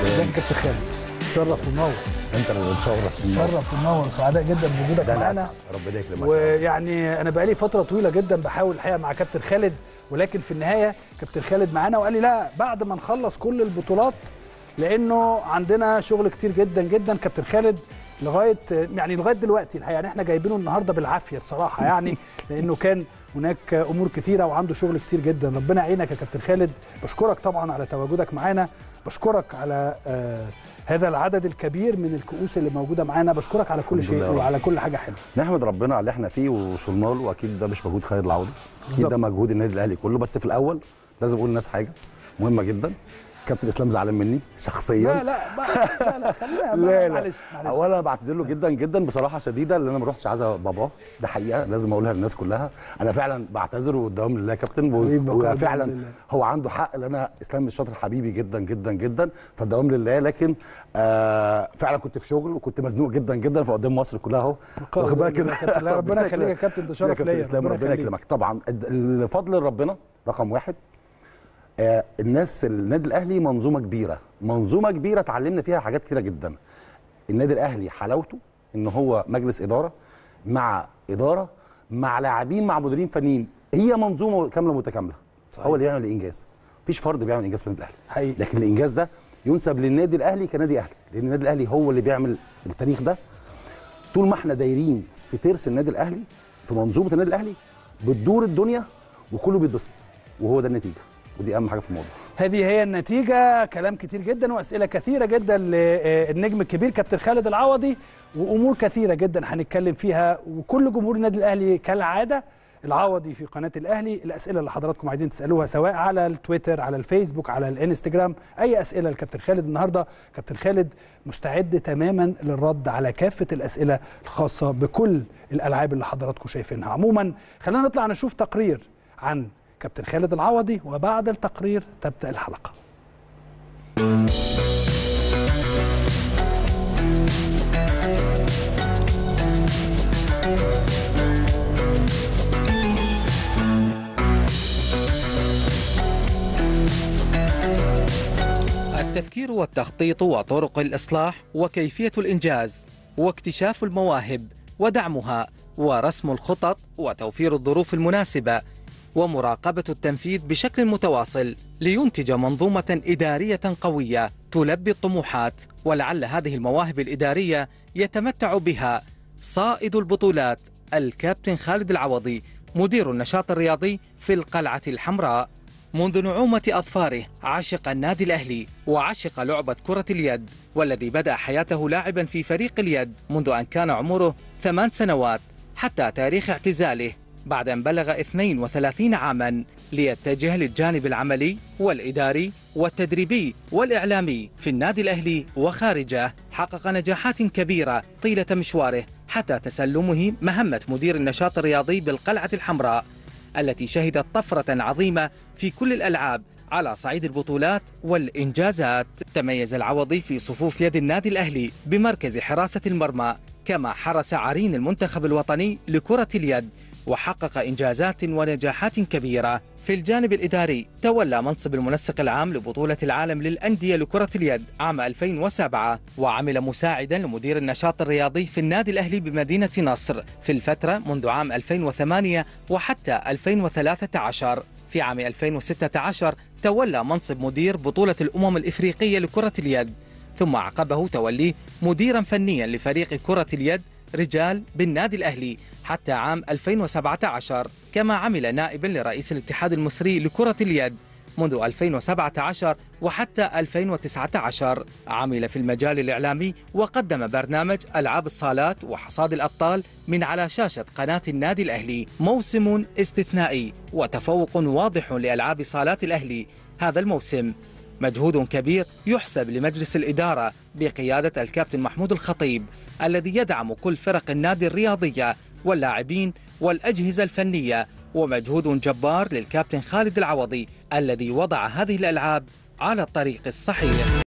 ازيك يا كابتن خالد شرف ونور انت اللي بتشرف النار. شرف ونور سعداء جدا بوجودك ده انا معانا اسعد ربنا يكرمك ويعني انا بقالي فتره طويله جدا بحاول الحقيقه مع كابتن خالد ولكن في النهايه كابتن خالد معانا وقال لي لا بعد ما نخلص كل البطولات لانه عندنا شغل كتير جدا جدا كابتن خالد لغايه يعني لغايه دلوقتي الحقيقه يعني احنا جايبينه النهارده بالعافيه بصراحه يعني لانه كان هناك امور كثيره وعنده شغل كتير جدا ربنا يعينك يا كابتن خالد بشكرك طبعا على تواجدك معانا بشكرك على آه هذا العدد الكبير من الكؤوس اللي موجوده معانا بشكرك على كل الحمد شيء لله يا رب. وعلى كل حاجه حلوه نحمد ربنا على اللي احنا فيه ووصلنا له واكيد ده مش مجهود خالد العوضي اكيد بالظبط. ده مجهود النادي الاهلي كله بس في الاول لازم اقول للناس حاجه مهمه جدا كابتن اسلام زعلان مني شخصيا لا لا بقى- لا لا خلينا لا لا معلش معلش اولا انا بعتذر له جدا جدا بصراحه شديده لان انا ما رحتش عزا باباه ده حقيقه لازم اقولها للناس كلها انا فعلا بعتذر والدوام لله يا كابتن و- حبيبي، والدوام وفعلا لله. هو عنده حق لان انا اسلام الشاطر حبيبي جدا جدا جدا فالدوام لله لكن آه فعلا كنت في شغل وكنت مزنوق جدا جدا فقدام مصر كلها اهو واخد بالك كده كابتن، لا، ربنا يخليك يا كابتن، ده شرف يا كابتن ليا، اسلام ربنا ربنا يخليك. يكرمك طبعا الد- الفضل لربنا رقم واحد آه، الناس النادي الاهلي منظومه كبيره منظومه كبيره اتعلمنا فيها حاجات كتيره جدا النادي الاهلي حلاوته ان هو مجلس اداره مع اداره مع لاعبين مع مديرين فنيين هي منظومه كامله متكامله صحيح. هو اللي يعمل الانجاز مفيش فرد بيعمل انجاز في النادي الاهلي حقيقي لكن الانجاز ده ينسب للنادي الاهلي كنادي اهلي لان النادي الاهلي هو اللي بيعمل التاريخ ده طول ما احنا دايرين في ترس النادي الاهلي في منظومه النادي الاهلي بتدور الدنيا وكله بيتبسط وهو ده النتيجه ودي اهم حاجه في الموضوع هذه هي النتيجة كلام كتير جدا وأسئلة كثيرة جدا للنجم الكبير كابتن خالد العوضي وأمور كثيرة جدا هنتكلم فيها وكل جمهور النادي الأهلي كالعادة العوضي في قناة الأهلي الأسئلة اللي حضراتكم عايزين تسألوها سواء على التويتر على الفيسبوك على الانستجرام أي أسئلة لكابتن خالد النهاردة كابتن خالد مستعد تماما للرد على كافة الأسئلة الخاصة بكل الألعاب اللي حضراتكم شايفينها عموما خلينا نطلع نشوف تقرير عن كابتن خالد العوضي وبعد التقرير تبدأ الحلقة التفكير والتخطيط وطرق الإصلاح وكيفية الإنجاز واكتشاف المواهب ودعمها ورسم الخطط وتوفير الظروف المناسبة ومراقبة التنفيذ بشكل متواصل لينتج منظومة إدارية قوية تلبي الطموحات ولعل هذه المواهب الإدارية يتمتع بها صائد البطولات الكابتن خالد العوضي مدير النشاط الرياضي في القلعة الحمراء منذ نعومة أظفاره عشق النادي الأهلي وعشق لعبة كرة اليد والذي بدأ حياته لاعبا في فريق اليد منذ أن كان عمره ثمان سنوات حتى تاريخ اعتزاله بعد أن بلغ 32 عاما ليتجه للجانب العملي والإداري والتدريبي والإعلامي في النادي الأهلي وخارجه حقق نجاحات كبيرة طيلة مشواره حتى تسلمه مهمة مدير النشاط الرياضي بالقلعة الحمراء التي شهدت طفرة عظيمة في كل الألعاب على صعيد البطولات والإنجازات تميز العوضي في صفوف يد النادي الأهلي بمركز حراسة المرمى كما حرس عرين المنتخب الوطني لكرة اليد وحقق إنجازات ونجاحات كبيرة في الجانب الإداري تولى منصب المنسق العام لبطولة العالم للأندية لكرة اليد عام 2007 وعمل مساعدا لمدير النشاط الرياضي في النادي الأهلي بمدينة نصر في الفترة منذ عام 2008 وحتى 2013 في عام 2016 تولى منصب مدير بطولة الأمم الإفريقية لكرة اليد ثم عقبه توليه مديرا فنيا لفريق كرة اليد رجال بالنادي الأهلي حتى عام 2017 كما عمل نائبا لرئيس الاتحاد المصري لكرة اليد منذ 2017 وحتى 2019 عمل في المجال الإعلامي وقدم برنامج ألعاب الصالات وحصاد الأبطال من على شاشة قناة النادي الأهلي موسم استثنائي وتفوق واضح لألعاب صالات الأهلي هذا الموسم مجهود كبير يحسب لمجلس الإدارة بقيادة الكابتن محمود الخطيب الذي يدعم كل فرق النادي الرياضية واللاعبين والأجهزة الفنية ومجهود جبار للكابتن خالد العوضي الذي وضع هذه الألعاب على الطريق الصحيح